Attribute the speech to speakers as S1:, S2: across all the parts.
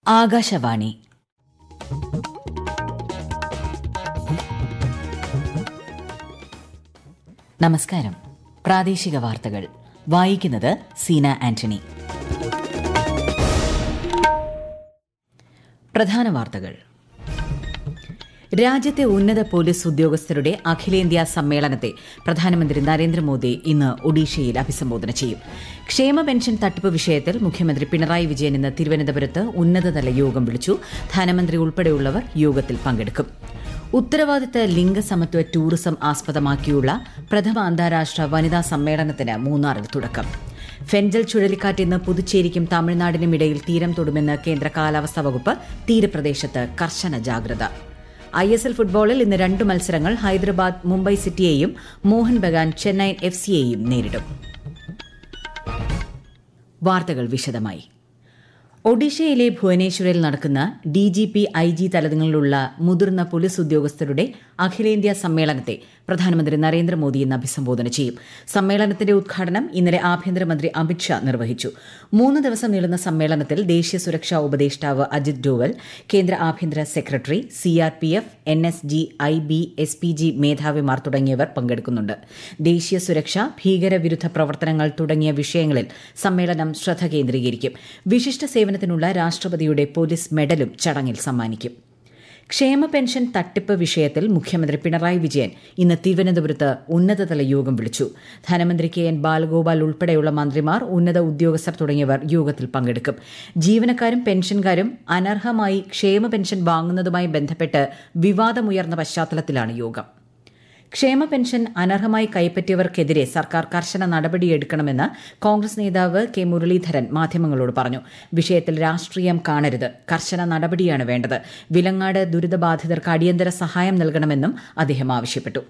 S1: ആകാശവാണി നമസ്കാരം പ്രാദേശിക വാർത്തകൾ വായിക്കുന്നത് സീന ആന്റണി പ്രധാന വാർത്തകൾ രാജ്യത്തെ ഉന്നത പോലീസ് ഉദ്യോഗസ്ഥരുടെ അഖിലേന്ത്യാ സമ്മേളനത്തെ പ്രധാനമന്ത്രി നരേന്ദ്രമോദി ഇന്ന് ഒഡീഷയിൽ അഭിസംബോധന ചെയ്യും ക്ഷേമ പെൻഷൻ തട്ടിപ്പ് വിഷയത്തിൽ മുഖ്യമന്ത്രി പിണറായി വിജയൻ ഇന്ന് തിരുവനന്തപുരത്ത് ഉന്നതതല യോഗം വിളിച്ചു ധനമന്ത്രി ഉൾപ്പെടെയുള്ളവർ യോഗത്തിൽ പങ്കെടുക്കും ഉത്തരവാദിത്ത ലിംഗസമത്വ ടൂറിസം ആസ്പദമാക്കിയുള്ള പ്രഥമ അന്താരാഷ്ട്ര വനിതാ സമ്മേളനത്തിന് മൂന്നാറിൽ തുടക്കം ഫെൻജൽ ചുഴലിക്കാറ്റ് ഇന്ന് പുതുച്ചേരിക്കും തമിഴ്നാടിനും ഇടയിൽ തീരം തൊടുമെന്ന് കേന്ദ്ര കാലാവസ്ഥാ വകുപ്പ് തീരപ്രദേശത്ത് കർശന ജാഗ്രത ഐ എസ് എൽ ഫുട്ബോളിൽ ഇന്ന് രണ്ട് മത്സരങ്ങൾ ഹൈദരാബാദ് മുംബൈ സിറ്റിയെയും മോഹൻ ബഗാൻ ചെന്നൈയിൻ എഫ് സിയെയും നേരിടും വാർത്തകൾ വിശദമായി ഒഡീഷയിലെ ഭുവനേശ്വറിൽ നടക്കുന്ന D G P I G തലങ്ങളിലുള്ള മുതിർന്ന പോലീസ് ഉദ്യോഗസ്ഥരുടെ അഖിലേന്ത്യാ സമ്മേളനത്തെ പ്രധാനമന്ത്രി നരേന്ദ്രമോദി ഇന്ന് അഭിസംബോധന ചെയ്യും സമ്മേളനത്തിന്റെ ഉദ്ഘാടനം ഇന്നലെ ആഭ്യന്തരമന്ത്രി അമിത്ഷാ നിർവഹിച്ചു മൂന്ന് ദിവസം നീളുന്ന സമ്മേളനത്തിൽ ദേശീയ സുരക്ഷാ ഉപദേഷ്ടാവ് അജിത് ഡോവൽ കേന്ദ്ര ആഭ്യന്തര secretary C R P F N S G I B S P G മേധാവിമാർ തുടങ്ങിയവർ പങ്കെടുക്കുന്നുണ്ട് ദേശീയ സുരക്ഷ ഭീകരവിരുദ്ധ പ്രവർത്തനങ്ങൾ തുടങ്ങിയ വിഷയങ്ങളിൽ സമ്മേളനം ശ്രദ്ധ കേന്ദ്രീകരിക്കും വിശിഷ്ട സേവനത്തിനുള്ള രാഷ്ട്രപതിയുടെ പോലീസ് മെഡലും ചടങ്ങിൽ സമ്മാനിക്കും ക്ഷേമ പെൻഷൻ തട്ടിപ്പ് വിഷയത്തിൽ മുഖ്യമന്ത്രി പിണറായി വിജയൻ ഇന്ന് തിരുവനന്തപുരത്ത് ഉന്നതതല യോഗം വിളിച്ചു ധനമന്ത്രി കെ എൻ ബാലഗോപാൽ ഉൾപ്പെടെയുള്ള മന്ത്രിമാർ ഉന്നത ഉദ്യോഗസ്ഥർ തുടങ്ങിയവർ യോഗത്തിൽ പങ്കെടുക്കും ജീവനക്കാരും പെൻഷൻകാരും അനർഹമായി ക്ഷേമ പെൻഷൻ വാങ്ങുന്നതുമായി ബന്ധപ്പെട്ട് വിവാദമുയർന്ന പശ്ചാത്തലത്തിലാണ് യോഗം ക്ഷേമ പെൻഷൻ അനർഹമായി കൈപ്പറ്റിയവർക്കെതിരെ സർക്കാർ കർശന നടപടിയെടുക്കണമെന്ന് കോൺഗ്രസ് നേതാവ് കെ മുരളീധരൻ മാധ്യമങ്ങളോട് പറഞ്ഞു വിഷയത്തിൽ രാഷ്ട്രീയം കാണരുത് കർശന നടപടിയാണ് വേണ്ടത് വിലങ്ങാട് ദുരിതബാധിതർക്ക് അടിയന്തര സഹായം നൽകണമെന്നും അദ്ദേഹം ആവശ്യപ്പെട്ടു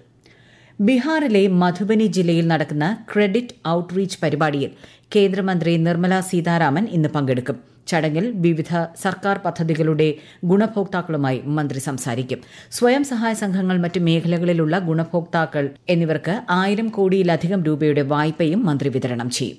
S1: ബീഹാറിലെ മധുബനി ജില്ലയിൽ നടക്കുന്ന ക്രെഡിറ്റ് ഔട്ട്റീച്ച് പരിപാടിയിൽ കേന്ദ്രമന്ത്രി നിർമ്മല സീതാരാമൻ ഇന്ന് പങ്കെടുക്കും ചടങ്ങിൽ വിവിധ സർക്കാർ പദ്ധതികളുടെ ഗുണഭോക്താക്കളുമായി മന്ത്രി സംസാരിക്കും സ്വയം സഹായ സംഘങ്ങൾ മറ്റ് മേഖലകളിലുള്ള ഗുണഭോക്താക്കൾ എന്നിവർക്ക് ആയിരം കോടിയിലധികം രൂപയുടെ വായ്പയും മന്ത്രി വിതരണം ചെയ്യും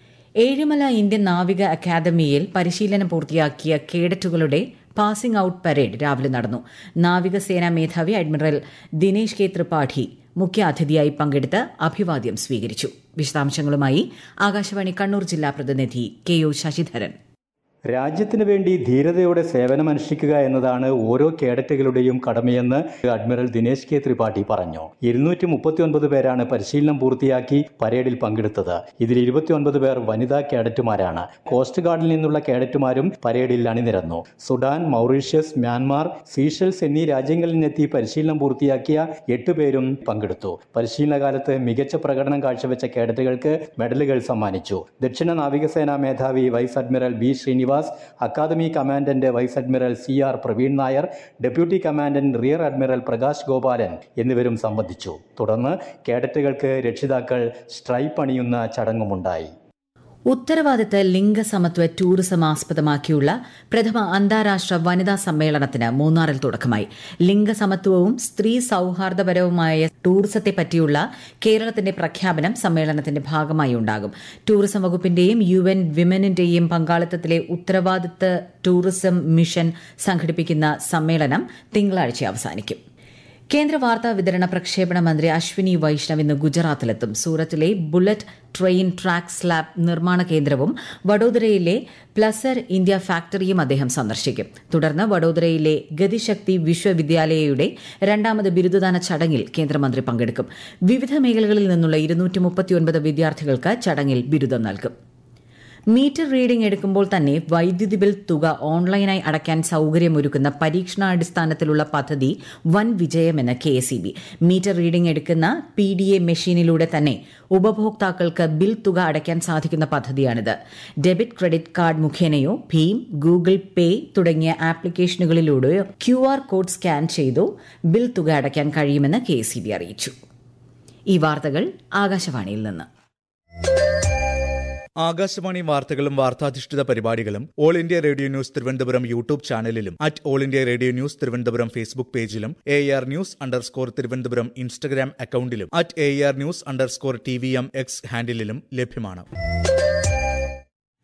S1: ഏഴിമല ഇന്ത്യൻ നാവിക അക്കാദമിയിൽ പരിശീലനം പൂർത്തിയാക്കിയ കേഡറ്റുകളുടെ പാസിംഗ് ഔട്ട് പരേഡ് രാവിലെ നടന്നു നാവികസേനാ മേധാവി അഡ്മിറൽ ദിനേശ് കെ ത്രിപാഠി മുഖ്യ അതിഥിയായി പങ്കെടുത്ത് അഭിവാദ്യം സ്വീകരിച്ചു വിശദാംശങ്ങളുമായി ആകാശവാണി കണ്ണൂർ ജില്ലാ പ്രതിനിധി കെ ഒ ശശിധരൻ
S2: രാജ്യത്തിന് വേണ്ടി ധീരതയോടെ സേവനമനുഷ്ഠിക്കുക എന്നതാണ് ഓരോ കേഡറ്റുകളുടെയും കടമയെന്ന് അഡ്മിറൽ ദിനേശ് കെ ത്രിപാഠി പറഞ്ഞു ഇരുന്നൂറ്റി മുപ്പത്തിയൊൻപത് പേരാണ് പരിശീലനം പൂർത്തിയാക്കി പരേഡിൽ പങ്കെടുത്തത് ഇതിൽ ഇരുപത്തിയൊൻപത് പേർ വനിതാ കേഡറ്റുമാരാണ് കോസ്റ്റ് ഗാർഡിൽ നിന്നുള്ള കേഡറ്റുമാരും പരേഡിൽ അണിനിരന്നു സുഡാൻ മൗറീഷ്യസ് മ്യാൻമാർ സീഷൽസ് എന്നീ രാജ്യങ്ങളിൽ നിന്നെത്തി പരിശീലനം പൂർത്തിയാക്കിയ എട്ട് പേരും പങ്കെടുത്തു പരിശീലന കാലത്ത് മികച്ച പ്രകടനം കാഴ്ചവെച്ച കേഡറ്റുകൾക്ക് മെഡലുകൾ സമ്മാനിച്ചു ദക്ഷിണ നാവികസേനാ മേധാവി vice admiral B Srinivas Srinivas academy commandant vice admiral C R Praveen Nair deputy commandant rear admiral Prakash Gopalan എന്നിവരും സംബന്ധിച്ചു തുടർന്ന് കേഡറ്റുകൾക്ക് രക്ഷിതാക്കൾ സ്ട്രൈപ്പ് അണിയുന്ന ചടങ്ങുമുണ്ടായി
S1: ഉത്തരവാദിത്ത ലിംഗസമത്വ ടൂറിസം ആസ്പദമാക്കിയുള്ള പ്രഥമ അന്താരാഷ്ട്ര വനിതാ സമ്മേളനത്തിന് മൂന്നാറിൽ തുടക്കമായി ലിംഗസമത്വവും സ്ത്രീ സൌഹാർദ്ദപരവുമായ ടൂറിസത്തെ പറ്റിയുള്ള കേരളത്തിന്റെ പ്രഖ്യാപനം സമ്മേളനത്തിന്റെ ഭാഗമായി ഉണ്ടാകും ടൂറിസം വകുപ്പിന്റെയും യു എൻ വിമനിന്റെയും പങ്കാളിത്തത്തിലെ ഉത്തരവാദിത്ത ടൂറിസം മിഷൻ സംഘടിപ്പിക്കുന്ന സമ്മേളനം തിങ്കളാഴ്ച അവസാനിക്കും കേന്ദ്ര വാർത്താ വിതരണ പ്രക്ഷേപണ മന്ത്രി അശ്വിനി വൈഷ്ണവ് ഇന്ന് ഗുജറാത്തിലെത്തും സൂറത്തിലെ ബുള്ളറ്റ് ട്രെയിൻ ട്രാക്ക് സ്ലാബ് നിർമ്മാണ കേന്ദ്രവും വഡോദരയിലെ പ്ലസർ ഇന്ത്യ ഫാക്ടറിയും അദ്ദേഹം സന്ദർശിക്കും തുടർന്ന് വഡോദരയിലെ ഗതിശക്തി വിശ്വവിദ്യാലയയുടെ രണ്ടാമത് ബിരുദദാന ചടങ്ങിൽ കേന്ദ്രമന്ത്രി പങ്കെടുക്കും വിവിധ മേഖലകളിൽ നിന്നുള്ള ഇരുന്നൂറ്റി വിദ്യാർത്ഥികൾക്ക് ചടങ്ങിൽ ബിരുദം നൽകും മീറ്റർ റീഡിംഗ് എടുക്കുമ്പോൾ തന്നെ വൈദ്യുതി ബിൽ തുക ഓൺലൈനായി അടയ്ക്കാൻ സൌകര്യമൊരുക്കുന്ന പരീക്ഷണാടിസ്ഥാനത്തിലുള്ള പദ്ധതി വൻ വിജയമെന്ന് കെ എസ് മീറ്റർ റീഡിംഗ് എടുക്കുന്ന പി ഡി എ മെഷീനിലൂടെ തന്നെ ഉപഭോക്താക്കൾക്ക് ബിൽ തുക അടയ്ക്കാൻ സാധിക്കുന്ന പദ്ധതിയാണിത് ഡെബിറ്റ് ക്രെഡിറ്റ് കാർഡ് മുഖേനയോ ഭീം ഗൂഗിൾ പേ തുടങ്ങിയ ആപ്ലിക്കേഷനുകളിലൂടെയോ ക്യു ആർ കോഡ് സ്കാൻ ചെയ്തോ ബിൽ തുക അടയ്ക്കാൻ കഴിയുമെന്ന് കെ എസ് അറിയിച്ചു ഈ വാർത്തകൾ ആകാശവാണിയിൽ നിന്ന്
S3: ആകാശവാണി വാർത്തകളും വാർത്താധിഷ്ഠിത പരിപാടികളും All India Radio News Thiruvananthapuram YouTube ചാനലിലും at All India Radio News Thiruvananthapuram Facebook പേജിലും A R news underscore Thiruvananthapuram Instagram അക്കൌണ്ടിലും at A R news underscore T V M X ഹാൻഡിലും ലഭ്യമാണ്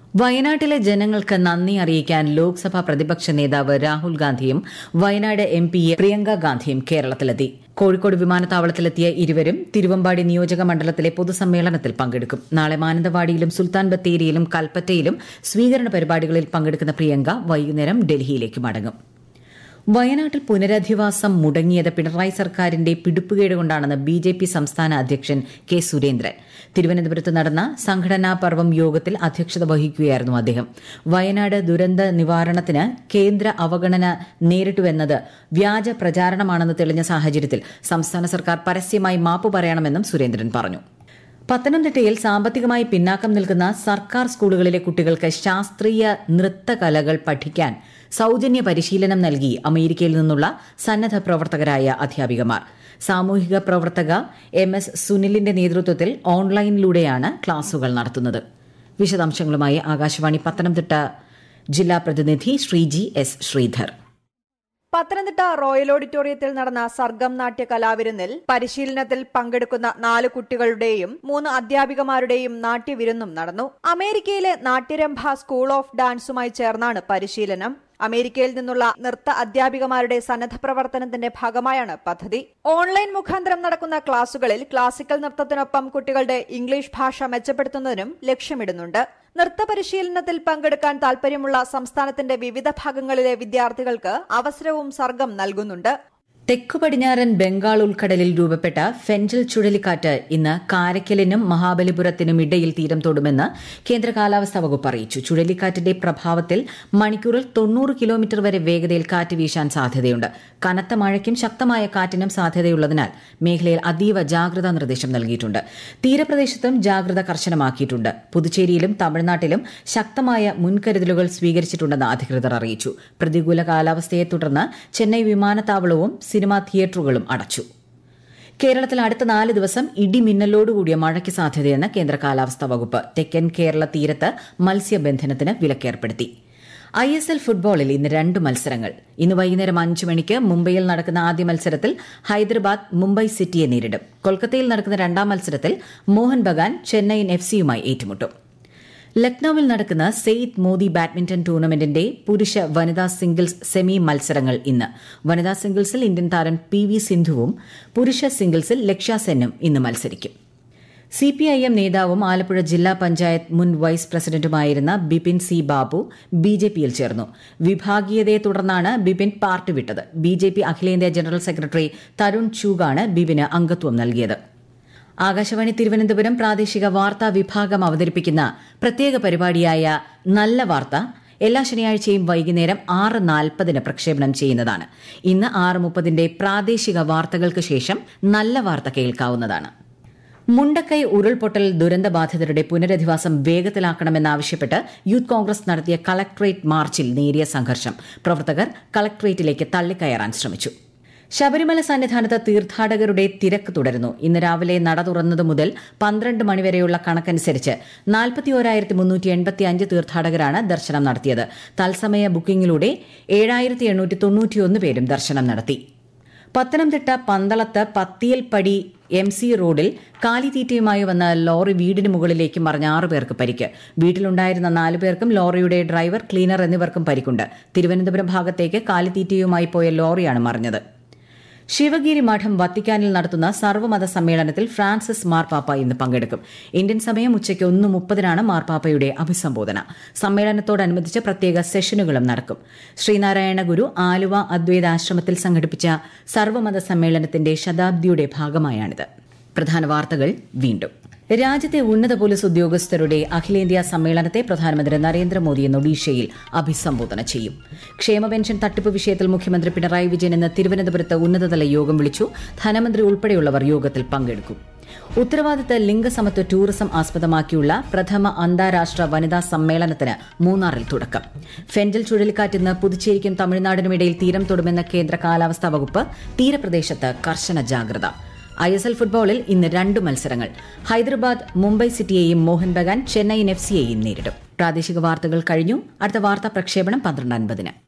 S1: വയനാട്ടിലെ ജനങ്ങൾക്ക് നന്ദി അറിയിക്കാൻ ലോക്സഭാ പ്രതിപക്ഷ നേതാവ് രാഹുൽ ഗാന്ധിയും Wayanad M P A Priyanka ഗാന്ധിയും കേരളത്തിലെത്തി കോഴിക്കോട് വിമാനത്താവളത്തിലെത്തിയ ഇരുവരും തിരുവമ്പാടി നിയോജക മണ്ഡലത്തിലെ പൊതുസമ്മേളനത്തിൽ പങ്കെടുക്കും നാളെ മാനന്തവാടിയിലും സുൽത്താൻ ബത്തേരിയിലും കൽപ്പറ്റയിലും സ്വീകരണ പരിപാടികളിൽ പങ്കെടുക്കുന്ന പ്രിയങ്ക വൈകുന്നേരം ഡൽഹിയിലേക്ക് മടങ്ങും വയനാട്ടിൽ പുനരധിവാസം മുടങ്ങിയത് പിണറായി സർക്കാരിന്റെ പിടിപ്പുകേട് കൊണ്ടാണെന്ന് ബി ജെ പി സംസ്ഥാന അധ്യക്ഷൻ കെ സുരേന്ദ്രൻ തിരുവനന്തപുരത്ത് നടന്ന സംഘടനാ പർവം യോഗത്തിൽ അധ്യക്ഷത വഹിക്കുകയായിരുന്നു അദ്ദേഹം വയനാട് ദുരന്ത നിവാരണത്തിന് കേന്ദ്ര അവഗണന നേരിട്ടുവെന്നത് വ്യാജ പ്രചാരണമാണെന്ന് തെളിഞ്ഞ സാഹചര്യത്തിൽ സംസ്ഥാന സർക്കാർ പരസ്യമായി മാപ്പ് പറയണമെന്നും സുരേന്ദ്രൻ പറഞ്ഞു പത്തനംതിട്ടയിൽ സാമ്പത്തികമായി പിന്നാക്കം നിൽക്കുന്ന സർക്കാർ സ്കൂളുകളിലെ കുട്ടികൾക്ക് ശാസ്ത്രീയ നൃത്തകലകൾ പഠിക്കാൻ സൌജന്യ പരിശീലനം നൽകി അമേരിക്കയിൽ നിന്നുള്ള സന്നദ്ധ പ്രവർത്തകരായ അധ്യാപികമാർ സാമൂഹിക പ്രവർത്തക എം എസ് സുനിലിന്റെ നേതൃത്വത്തിൽ ഓൺലൈനിലൂടെയാണ് ക്ലാസുകൾ നടത്തുന്നത് വിശദാംശങ്ങളുമായി ആകാശവാണി പത്തനംതിട്ട ജില്ലാ പ്രതിനിധി ശ്രീജി എസ് ശ്രീധർ
S4: പത്തനംതിട്ട റോയൽ ഓഡിറ്റോറിയത്തിൽ നടന്ന സർഗം നാട്യ കലാവിരുന്നിൽ പരിശീലനത്തിൽ പങ്കെടുക്കുന്ന നാല് കുട്ടികളുടെയും മൂന്ന് അധ്യാപികമാരുടെയും നാട്യവിരുന്നും നടന്നു അമേരിക്കയിലെ നാട്യരംഭ സ്കൂൾ ഓഫ് ഡാൻസുമായി ചേർന്നാണ് പരിശീലനം അമേരിക്കയിൽ നിന്നുള്ള നൃത്ത അധ്യാപികമാരുടെ സന്നദ്ധ പ്രവർത്തനത്തിന്റെ ഭാഗമായാണ് പദ്ധതി ഓൺലൈൻ മുഖാന്തരം നടക്കുന്ന ക്ലാസുകളിൽ ക്ലാസിക്കൽ നൃത്തത്തിനൊപ്പം കുട്ടികളുടെ ഇംഗ്ലീഷ് ഭാഷ മെച്ചപ്പെടുത്തുന്നതിനും ലക്ഷ്യമിടുന്നുണ്ട് നൃത്ത പരിശീലനത്തിൽ പങ്കെടുക്കാൻ താൽപര്യമുള്ള സംസ്ഥാനത്തിന്റെ വിവിധ ഭാഗങ്ങളിലെ വിദ്യാർത്ഥികൾക്ക് അവസരവും സർഗം നൽകുന്നുണ്ട്
S1: തെക്കു പടിഞ്ഞാറൻ ബംഗാൾ ഉൾക്കടലിൽ രൂപപ്പെട്ട ഫെൻജൽ ചുഴലിക്കാറ്റ് ഇന്ന് കാരക്കലിനും മഹാബലിപുരത്തിനും ഇടയിൽ തീരം തൊടുമെന്ന് കേന്ദ്ര കാലാവസ്ഥാ വകുപ്പ് അറിയിച്ചു ചുഴലിക്കാറ്റിന്റെ പ്രഭാവത്തിൽ മണിക്കൂറിൽ തൊണ്ണൂറ് കിലോമീറ്റർ വരെ വേഗതയിൽ കാറ്റ് വീശാൻ സാധ്യതയുണ്ട് കനത്ത മഴയ്ക്കും ശക്തമായ കാറ്റിനും സാധ്യതയുള്ളതിനാൽ മേഖലയിൽ അതീവ ജാഗ്രതാ നിർദ്ദേശം നൽകിയിട്ടുണ്ട് തീരപ്രദേശത്തും ജാഗ്രത കർശനമാക്കിയിട്ടുണ്ട് പുതുച്ചേരിയിലും തമിഴ്നാട്ടിലും ശക്തമായ മുൻകരുതലുകൾ സ്വീകരിച്ചിട്ടുണ്ടെന്ന് അധികൃതർ അറിയിച്ചു പ്രതികൂല കാലാവസ്ഥയെ തുടർന്ന് ചെന്നൈ വിമാനത്താവളവും സിനിമാ തിയേറ്ററുകളും അടച്ചു കേരളത്തിൽ അടുത്ത നാല് ദിവസം ഇടിമിന്നലോടുകൂടിയ മഴയ്ക്ക് സാധ്യതയെന്ന് കേന്ദ്ര കാലാവസ്ഥാ വകുപ്പ് തെക്കൻ കേരള തീരത്ത് മത്സ്യബന്ധനത്തിന് വിലക്കേർപ്പെടുത്തി ഐ എസ് എൽ ഫുട്ബോളിൽ ഇന്ന് രണ്ട് മത്സരങ്ങൾ ഇന്ന് വൈകുന്നേരം അഞ്ച് മണിക്ക് മുംബൈയിൽ നടക്കുന്ന ആദ്യ മത്സരത്തിൽ ഹൈദരാബാദ് മുംബൈ സിറ്റിയെ നേരിടും കൊൽക്കത്തയിൽ നടക്കുന്ന രണ്ടാം മത്സരത്തിൽ മോഹൻ ബഗാൻ ചെന്നൈയിൻ എഫ് സിയുമായി ഏറ്റുമുട്ടും ലക്നൌവിൽ നടക്കുന്ന സെയ്ദ് മോദി ബാഡ്മിന്റൺ ടൂർണമെന്റിന്റെ പുരുഷ വനിതാ സിംഗിൾസ് സെമി മത്സരങ്ങൾ ഇന്ന് വനിതാ സിംഗിൾസിൽ ഇന്ത്യൻ താരം പി വി സിന്ധുവും പുരുഷ സിംഗിൾസിൽ ലക്ഷ്യ സെന്നും ഇന്ന് മത്സരിക്കും സിപിഐഎം നേതാവും ആലപ്പുഴ ജില്ലാ പഞ്ചായത്ത് മുൻ വൈസ് പ്രസിഡന്റുമായിരുന്ന ബിപിൻ സി ബാബു ബിജെപിയിൽ ചേർന്നു വിഭാഗീയതയെ തുടർന്നാണ് ബിപിൻ പാർട്ടി വിട്ടത് ബിജെപി അഖിലേന്ത്യാ ജനറൽ സെക്രട്ടറി തരുൺ ചൂഗാണ് ബിപിന് അംഗത്വം നൽകിയത് ആകാശവാണി തിരുവനന്തപുരം പ്രാദേശിക വാർത്താ വിഭാഗം അവതരിപ്പിക്കുന്ന പ്രത്യേക പരിപാടിയായ നല്ല വാർത്ത എല്ലാ ശനിയാഴ്ചയും വൈകുന്നേരം ആറ് നാൽപ്പതിന് പ്രക്ഷേപണം ചെയ്യുന്നതാണ് ഇന്ന് ആറ് മുപ്പതിന്റെ പ്രാദേശിക വാർത്തകൾക്ക് ശേഷം നല്ല വാർത്ത കേൾക്കാവുന്നതാണ് മുണ്ടക്കൈ ഉരുൾപൊട്ടൽ ദുരന്തബാധിതരുടെ പുനരധിവാസം വേഗത്തിലാക്കണമെന്നാവശ്യപ്പെട്ട് യൂത്ത് കോൺഗ്രസ് നടത്തിയ കളക്ട്രേറ്റ് മാർച്ചിൽ നേരിയ സംഘർഷം പ്രവർത്തകർ കളക്ട്രേറ്റിലേക്ക് തള്ളിക്കയറാൻ ശ്രമിച്ചു ശബരിമല സന്നിധാനത്ത് തീർത്ഥാടകരുടെ തിരക്ക് തുടരുന്നു ഇന്ന് രാവിലെ നട തുറന്നതു മുതൽ പന്ത്രണ്ട് മണിവരെയുള്ള കണക്കനുസരിച്ച് നാൽപ്പത്തിയോരായിരത്തി മുന്നൂറ്റി എൺപത്തി അഞ്ച് തീർത്ഥാടകരാണ് ദർശനം നടത്തിയത് തത്സമയ ബുക്കിംഗിലൂടെ ഏഴായിരത്തി എണ്ണൂറ്റി തൊണ്ണൂറ്റിയൊന്ന് പേരും ദർശനം നടത്തി പത്തനംതിട്ട പന്തളത്ത് പത്തിയൽപ്പടി എം സി റോഡിൽ കാലിത്തീറ്റയുമായി വന്ന ലോറി വീടിന് മുകളിലേക്ക് മറിഞ്ഞ ആറ് പേർക്ക് പരിക്ക് വീട്ടിലുണ്ടായിരുന്ന നാല് പേർക്കും ലോറിയുടെ ഡ്രൈവർ ക്ലീനർ എന്നിവർക്കും പരിക്കുണ്ട് തിരുവനന്തപുരം ഭാഗത്തേക്ക് കാലിത്തീറ്റയുമായി പോയ ലോറിയാണ് മറിഞ്ഞത് ശിവഗിരി മഠം വത്തിക്കാനിൽ നടത്തുന്ന സർവ്വമത സമ്മേളനത്തിൽ ഫ്രാൻസിസ് മാർപ്പാപ്പ ഇന്ന് പങ്കെടുക്കും ഇന്ത്യൻ സമയം ഉച്ചയ്ക്ക് ഒന്ന് മുപ്പതിനാണ് മാർപ്പാപ്പയുടെ അഭിസംബോധന സമ്മേളനത്തോടനുബന്ധിച്ച് പ്രത്യേക സെഷനുകളും നടക്കും ശ്രീനാരായണ ഗുരു ആലുവ അദ്വൈതാശ്രമത്തിൽ സംഘടിപ്പിച്ച സർവ്വമത സമ്മേളനത്തിന്റെ ശതാബ്ദിയുടെ ഭാഗമായാണിത് പ്രധാന വാർത്തകൾ വീണ്ടും രാജ്യത്തെ ഉന്നത പോലീസ് ഉദ്യോഗസ്ഥരുടെ അഖിലേന്ത്യാ സമ്മേളനത്തെ പ്രധാനമന്ത്രി നരേന്ദ്രമോദി ഇന്ന് ഒഡീഷയിൽ അഭിസംബോധന ചെയ്യും ക്ഷേമ പെൻഷൻ തട്ടിപ്പ് വിഷയത്തിൽ മുഖ്യമന്ത്രി പിണറായി വിജയൻ ഇന്ന് തിരുവനന്തപുരത്ത് ഉന്നതതല യോഗം വിളിച്ചു ധനമന്ത്രി ഉൾപ്പെടെയുള്ളവർ യോഗത്തിൽ പങ്കെടുക്കും ഉത്തരവാദിത്ത ലിംഗസമത്വ ടൂറിസം ആസ്പദമാക്കിയുള്ള പ്രഥമ അന്താരാഷ്ട്ര വനിതാ സമ്മേളനത്തിന് മൂന്നാറിൽ തുടക്കം ഫെൻജൽ ചുഴലിക്കാറ്റ് ഇന്ന് പുതുച്ചേരിക്കും തമിഴ്നാടിനുമിടയിൽ തീരം തൊടുമെന്ന കേന്ദ്ര കാലാവസ്ഥാ വകുപ്പ് തീരപ്രദേശത്ത് കർശന ജാഗ്രത ഐ എസ് എൽ ഫുട്ബോളിൽ ഇന്ന് രണ്ട് മത്സരങ്ങൾ ഹൈദരാബാദ് മുംബൈ സിറ്റിയെയും മോഹൻ ബഗാൻ ചെന്നൈയിൻ എഫ് സിയെയും നേരിടും പ്രാദേശിക വാർത്തകൾ കഴിഞ്ഞു അടുത്ത വാർത്താ പ്രക്ഷേപണം പന്ത്രണ്ട് അൻപതിന്